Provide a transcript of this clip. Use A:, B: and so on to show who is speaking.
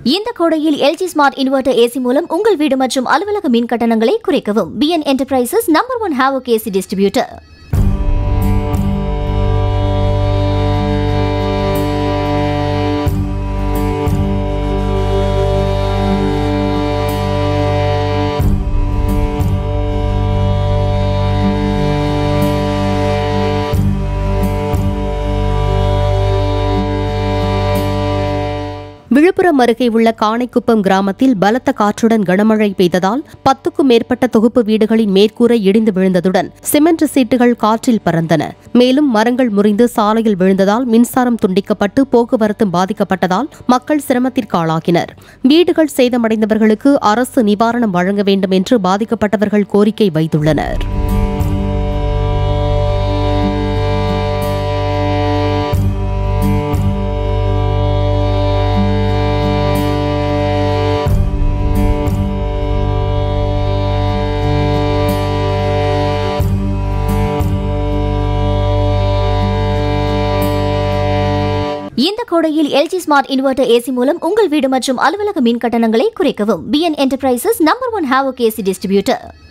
A: இந்த கோடையில் LG smart inverter AC மூலம் உங்கள் வீடு மற்றும் அலுவலக மின் கட்டணங்களை குறைக்கவும் BN enterprises number one Havoc AC distributor
B: Viluppuram அருகே உள்ள காணைக்குப்பம் கிராமத்தில் பலத்த காற்றுடன் கனமழை பெய்ததால் பத்துக்கும் மேற்பட்ட தொகுப்பு வீடுகளின் மேற்கூரை இடிந்து விழுந்ததுடன் சிமெண்ட் சீட்டுகள் காற்றில் பறந்தன மேலும் மரங்கள் முறிந்து சாலையில் விழுந்ததால் மின்சாரம் துண்டிக்கப்பட்டு போக்குவரத்து பாதிக்கப்பட்டதால் மக்கள் சிரமத்திற்கு ஆளாகினர் வீடுகள் சேதமடைந்தவர்களுக்கு அரசு நிவாரணம் வழங்க வேண்டும் என்று பாதிக்கப்பட்டவர்கள் கோரிக்கை வைத்துள்ளனர்
A: இந்த கோடையில் எல்ஜி ஸ்மார்ட் இன்வெர்டர் ஏசி மூலம் உங்கள் வீடு மற்றும் அலுவலக மின் கட்டணங்களை குறைக்கவும் BN enterprises number one Havoc AC distributor